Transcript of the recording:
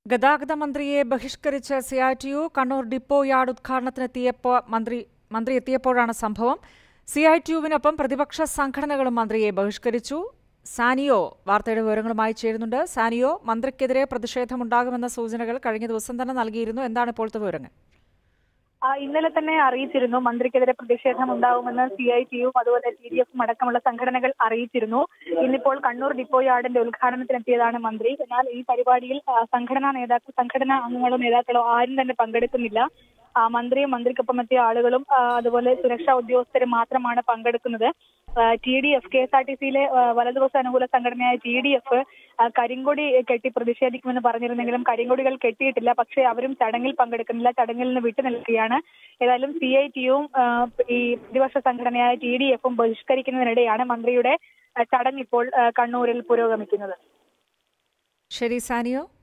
ഗതാഗത മന്ത്രിയെ ബഹിഷ്കരിച്ച് C I T U Kannur depot yard ഉദ്ഘാടനത്തിനെത്തിയപ്പോൾ മന്ത്രി മന്ത്രി എത്തിയപ്പോഴാണ് സംഭവം സി ഐ ടി യുവിനൊപ്പം പ്രതിപക്ഷ സംഘടനകളും മന്ത്രിയെ ബഹിഷ്കരിച്ചു സാനിയോ വാർത്തയുടെ വിവരങ്ങളുമായി ചേരുന്നുണ്ട് സാനിയോ മന്ത്രിക്കെതിരെ പ്രതിഷേധമുണ്ടാകുമെന്ന സൂചനകൾ കഴിഞ്ഞ ദിവസം തന്നെ നൽകിയിരുന്നു എന്താണ് ഇപ്പോഴത്തെ വിവരങ്ങൾ ആ, ഇന്നലെ തന്നെ അറിയിച്ചിരുന്നു മന്ത്രിക്കെതിരെ പ്രതിഷേധം ഉണ്ടാവുമെന്ന് സി ഐ ടിയും അതുപോലെ ടി ഡി എഫും അടക്കമുള്ള സംഘടനകൾ അറിയിച്ചിരുന്നു ഇന്നിപ്പോൾ കണ്ണൂർ ഡിപ്പോ യാർഡിന്റെ ഉദ്ഘാടനത്തിനെത്തിയതാണ് മന്ത്രി എന്നാൽ ഈ പരിപാടിയിൽ ആ, സംഘടനാ നേതാക്കൾ സംഘടനാ അംഗങ്ങളോ നേതാക്കളോ ആരും തന്നെ പങ്കെടുക്കുന്നില്ല ആ, മന്ത്രിയും മന്ത്രിക്കൊപ്പം എത്തിയ ആളുകളും ആ, അതുപോലെ സുരക്ഷാ ഉദ്യോഗസ്ഥരും മാത്രമാണ് പങ്കെടുക്കുന്നത് T D F K S R T സിയിലെ വലതുപക്ഷ അനുകൂല സംഘടനയായ ടി ഡി എഫ് കരിങ്കൊടി കെട്ടി പ്രതിഷേധിക്കുമെന്ന് പറഞ്ഞിരുന്നെങ്കിലും കരിങ്കൊടികൾ കെട്ടിയിട്ടില്ല പക്ഷേ അവരും ചടങ്ങിൽ പങ്കെടുക്കുന്നില്ല ചടങ്ങിൽ നിന്ന് വിട്ടു നിൽക്കുകയാണ് ഏതായാലും സി ഐ ടിയും ഈ പ്രതിപക്ഷ സംഘടനയായ ടി ഡി എഫും ബഹിഷ്കരിക്കുന്നതിനിടെയാണ് മന്ത്രിയുടെ ആ, ചടങ്ങ് ഇപ്പോൾ ആ, കണ്ണൂരിൽ പുരോഗമിക്കുന്നത് ശരി സാനിയോ